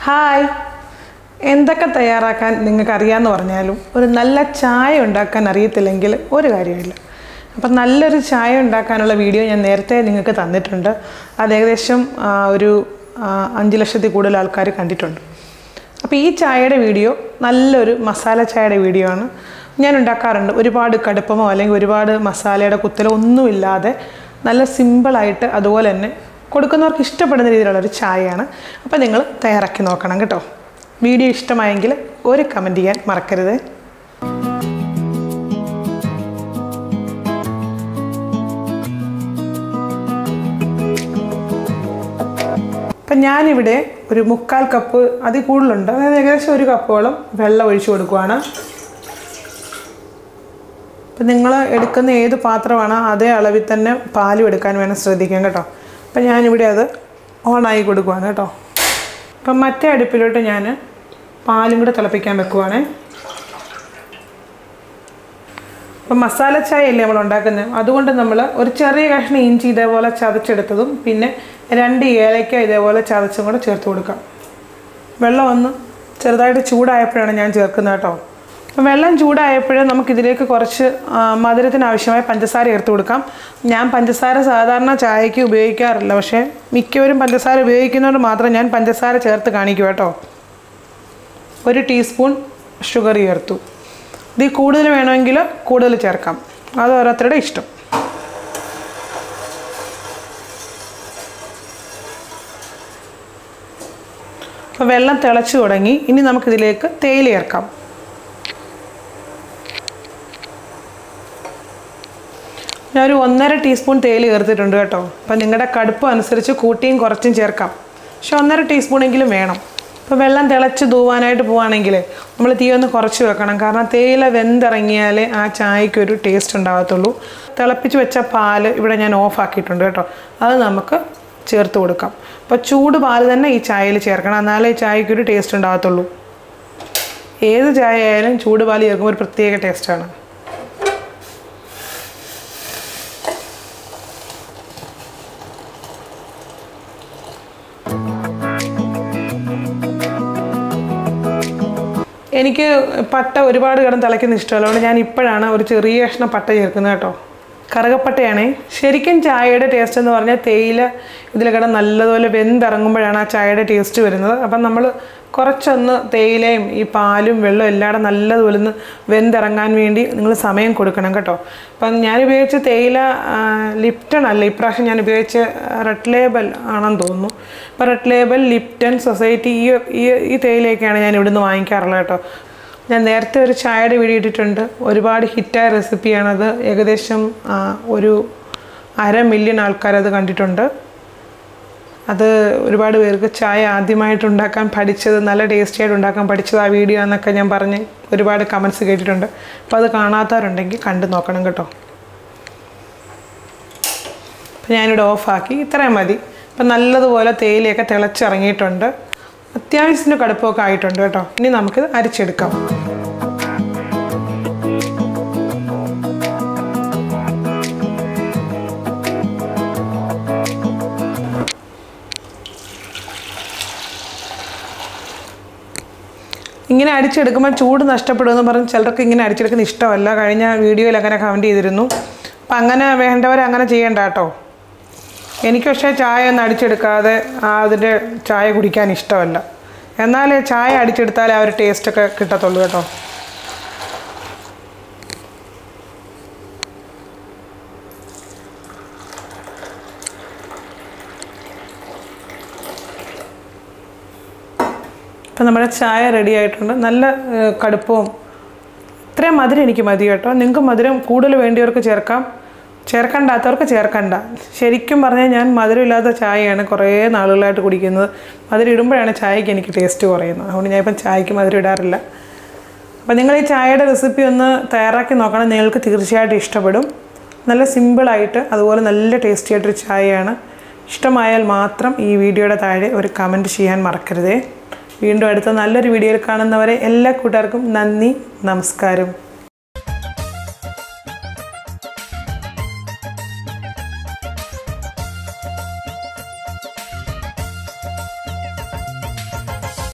hi എന്തൊക്കെ തയ്യാറാക്കാൻ നിങ്ങൾക്ക് അറിയാമെന്ന് പറഞ്ഞാലും ഒരു നല്ല ചായ ഉണ്ടാക്കാൻ അറിയത്തില്ലെങ്കിൽ ഒരു കാര്യമില്ല അപ്പം നല്ലൊരു ചായ ഉണ്ടാക്കാനുള്ള വീഡിയോ ഞാൻ നേരത്തെ നിങ്ങൾക്ക് തന്നിട്ടുണ്ട് അത് ഏകദേശം ആ, ഒരു ആ, അഞ്ച് ലക്ഷത്തിൽ കൂടുതൽ ആൾക്കാർ കണ്ടിട്ടുണ്ട് അപ്പോൾ ഈ ചായയുടെ വീഡിയോ നല്ലൊരു മസാല ചായയുടെ വീഡിയോ ആണ് ഞാൻ ഉണ്ടാക്കാറുണ്ട് ഒരുപാട് കടുപ്പമോ അല്ലെങ്കിൽ ഒരുപാട് മസാലയുടെ കുത്തലോ ഒന്നുമില്ലാതെ നല്ല സിമ്പിളായിട്ട് അതുപോലെ തന്നെ കൊടുക്കുന്നവർക്ക് ഇഷ്ടപ്പെടുന്ന രീതിയിലുള്ള ഒരു ചായയാണ് അപ്പോൾ നിങ്ങൾ തയ്യാറാക്കി നോക്കണം കേട്ടോ വീഡിയോ ഇഷ്ടമായെങ്കിൽ ഒരു കമൻറ്റ് ചെയ്യാൻ മറക്കരുത് അപ്പം ഞാനിവിടെ ഒരു മുക്കാൽ കപ്പ് അതിൽ കൂടുതലുണ്ട് അതായത് ഏകദേശം ഒരു കപ്പോളം വെള്ളം ഒഴിച്ചു കൊടുക്കുവാണ് അപ്പം നിങ്ങൾ എടുക്കുന്ന ഏത് പാത്രമാണ് അതേ അളവിൽ തന്നെ പാലും എടുക്കാൻ വേണം ശ്രദ്ധിക്കാം കേട്ടോ അപ്പം ഞാനിവിടെ അത് ഓണായി കൊടുക്കുവാണ് കേട്ടോ അപ്പം മറ്റേ അടുപ്പിലോട്ട് ഞാൻ പാലും കൂടെ തിളപ്പിക്കാൻ വെക്കുവാണേ അപ്പം മസാല ചായ അല്ലേ നമ്മൾ ഉണ്ടാക്കുന്നത് അതുകൊണ്ട് നമ്മൾ ഒരു ചെറിയ കഷ്ണം ഇഞ്ചി ഇതേപോലെ ചതച്ചെടുത്തതും പിന്നെ രണ്ട് ഏലക്ക ഇതേപോലെ ചതച്ചും കൂടെ ചേർത്ത് കൊടുക്കാം വെള്ളം ഒന്ന് ചെറുതായിട്ട് ചൂടായപ്പോഴാണ് ഞാൻ ചേർക്കുന്നത് കേട്ടോ അപ്പം വെള്ളം ചൂടായപ്പോൾ നമുക്കിതിലേക്ക് കുറച്ച് ആ, മധുരത്തിന് ആവശ്യമായ പഞ്ചസാര ചേർത്ത് കൊടുക്കാം ഞാൻ പഞ്ചസാര സാധാരണ ചായക്ക് ഉപയോഗിക്കാറില്ല പക്ഷേ മിക്കവരും പഞ്ചസാര ഉപയോഗിക്കുന്നതുകൊണ്ട് മാത്രം ഞാൻ പഞ്ചസാര ചേർത്ത് കാണിക്കും കേട്ടോ ഒരു ടീസ്പൂൺ ഷുഗർ ചേർത്തു ഇതിൽ കൂടുതൽ വേണമെങ്കിൽ കൂടുതൽ ചേർക്കാം അത് ഓരോരുത്തരുടെ ഇഷ്ടം അപ്പോൾ വെള്ളം തിളച്ചു തുടങ്ങി ഇനി നമുക്കിതിലേക്ക് തേയില ചേർക്കാം ഞാനൊരു ഒന്നര ടീസ്പൂൺ തേയില ചേർത്തിട്ടുണ്ട് കേട്ടോ അപ്പം നിങ്ങളുടെ കടുപ്പം അനുസരിച്ച് കൂട്ടിയും കുറച്ചും ചേർക്കാം പക്ഷെ ഒന്നര ടീസ്പൂണെങ്കിലും വേണം ഇപ്പോൾ വെള്ളം തിളച്ച് തൂവാനായിട്ട് പോവുകയാണെങ്കിൽ നമ്മൾ തീ ഒന്ന് കുറച്ച് വെക്കണം കാരണം തേയില വെന്തിറങ്ങിയാലേ ആ ചായക്ക് ഒരു ടേസ്റ്റ് ഉണ്ടാകത്തുള്ളൂ തിളപ്പിച്ച് വെച്ച പാല് ഇവിടെ ഞാൻ ഓഫ് ആക്കിയിട്ടുണ്ട് കേട്ടോ അത് നമുക്ക് ചേർത്ത് കൊടുക്കാം അപ്പോൾ ചൂട് പാല് തന്നെ ഈ ചായയിൽ ചേർക്കണം എന്നാലേ ഈ ചായക്ക് ഒരു ടേസ്റ്റ് ഉണ്ടാകത്തുള്ളൂ ഏത് ചായ ആയാലും ചൂട് പാല് ചേർക്കുമ്പോൾ ഒരു പ്രത്യേക ടേസ്റ്റാണ് എനിക്ക് പട്ട ഒരുപാട് കിടന്ന് തിളയ്ക്കുന്ന ഇഷ്ടമല്ല അതുകൊണ്ട് ഞാൻ ഇപ്പോഴാണ് ഒരു ചെറിയ കഷ്ണം പട്ട ചേർക്കുന്നത് കേട്ടോ കറുകപ്പട്ടയാണേ ശരിക്കും ചായയുടെ ടേസ്റ്റ് എന്ന് പറഞ്ഞാൽ തേയില ഇതിൽ കിടന്ന് നല്ലതുപോലെ വെന്തിറങ്ങുമ്പോഴാണ് ആ ചായയുടെ ടേസ്റ്റ് വരുന്നത് അപ്പം നമ്മൾ കുറച്ചൊന്ന് തേയിലയും ഈ പാലും വെള്ളവും എല്ലാവരും നല്ലതുപോലെ ഒന്ന് വെന്തിറങ്ങാൻ വേണ്ടി നിങ്ങൾ സമയം കൊടുക്കണം കേട്ടോ അപ്പം ഞാൻ ഉപയോഗിച്ച തേയില ആ, ലിപ്റ്റൺ അല്ല ഇപ്രാവശ്യം ഞാൻ ഉപയോഗിച്ച റെഡ് ലേബൽ ആണെന്ന് തോന്നുന്നു അപ്പോൾ റെഡ് ലേബൽ ലിപ്റ്റൺ സൊസൈറ്റി ഈ ഈ ഈ തേയിലയൊക്കെയാണ് ഞാൻ ഇവിടുന്ന് വാങ്ങിക്കാറുള്ളത് കേട്ടോ ഞാൻ നേരത്തെ ഒരു ചായയുടെ വീഡിയോ ഇട്ടിട്ടുണ്ട് ഒരുപാട് ഹിറ്റായ റെസിപ്പിയാണത് ഏകദേശം ആ, ഒരു അര മില്യൺ ആൾക്കാരത് കണ്ടിട്ടുണ്ട് അത് ഒരുപാട് പേർക്ക് ചായ ആദ്യമായിട്ട് ഉണ്ടാക്കാൻ പഠിച്ചത് നല്ല ടേസ്റ്റി ആയിട്ട് ഉണ്ടാക്കാൻ പഠിച്ചത് ആ വീഡിയോ എന്നൊക്കെ ഞാൻ പറഞ്ഞ് ഒരുപാട് കമൻസ് കേട്ടിട്ടുണ്ട് അപ്പോൾ അത് കാണാത്തവരുണ്ടെങ്കിൽ കണ്ടു നോക്കണം കേട്ടോ അപ്പോൾ ഞാനിവിടെ ഓഫാക്കി ഇത്രയും മതി അപ്പം നല്ലതുപോലെ തേയിലയൊക്കെ തിളച്ചിറങ്ങിയിട്ടുണ്ട് അത്യാവശ്യത്തിന് കടുപ്പമൊക്കെ ആയിട്ടുണ്ട് കേട്ടോ ഇനി നമുക്കിത് അരിച്ചെടുക്കാം ഇങ്ങനെ അടിച്ചെടുക്കുമ്പോൾ ചൂട് നഷ്ടപ്പെടുമെന്ന് പറഞ്ഞ് ചിലർക്ക് ഇങ്ങനെ അടിച്ചെടുക്കുന്ന ഇഷ്ടമല്ല കഴിഞ്ഞ വീഡിയോയിൽ അങ്ങനെ കമൻറ്റ് ചെയ്തിരുന്നു അപ്പം അങ്ങനെ വേണ്ടവർ അങ്ങനെ ചെയ്യണ്ട കേട്ടോ എനിക്ക് പക്ഷേ ചായ ഒന്നും അടിച്ചെടുക്കാതെ ആ അതിൻ്റെ ചായ കുടിക്കാൻ ഇഷ്ടമല്ല എന്നാലേ ചായ അടിച്ചെടുത്താലേ ആ ഒരു ടേസ്റ്റൊക്കെ കിട്ടത്തുള്ളൂ കേട്ടോ ഇപ്പം നമ്മുടെ ചായ റെഡി ആയിട്ടുണ്ട് നല്ല ഏഹ്, കടുപ്പവും ഇത്രയും മധുരം എനിക്ക് മതി കേട്ടോ നിങ്ങൾക്ക് മധുരം കൂടുതൽ വേണ്ടിയവർക്ക് ചേർക്കാം ചേർക്കണ്ടാത്തവർക്ക് ചേർക്കണ്ട ശരിക്കും പറഞ്ഞാൽ ഞാൻ മധുരമില്ലാത്ത ചായയാണ് കുറേ നാളുകളായിട്ട് കുടിക്കുന്നത് മധുരം ഇടുമ്പോഴാണ് ചായക്ക് എനിക്ക് ടേസ്റ്റ് കുറയുന്നത് അതുകൊണ്ട് ഞാൻ ഇപ്പം ചായക്ക് മധുരം ഇടാറില്ല അപ്പോൾ നിങ്ങൾ ഈ ചായയുടെ റെസിപ്പി ഒന്ന് തയ്യാറാക്കി നോക്കണം നിങ്ങൾക്ക് തീർച്ചയായിട്ടും ഇഷ്ടപ്പെടും നല്ല സിമ്പിളായിട്ട് അതുപോലെ നല്ല ടേസ്റ്റി ആയിട്ടൊരു ചായയാണ് ഇഷ്ടമായാൽ മാത്രം ഈ വീഡിയോയുടെ താഴെ ഒരു കമൻറ്റ് ചെയ്യാൻ മറക്കരുതേ വീണ്ടും അടുത്ത നല്ലൊരു വീഡിയോയിൽ കാണുന്നവരെ എല്ലാ കൂട്ടുകാർക്കും നന്ദി നമസ്കാരം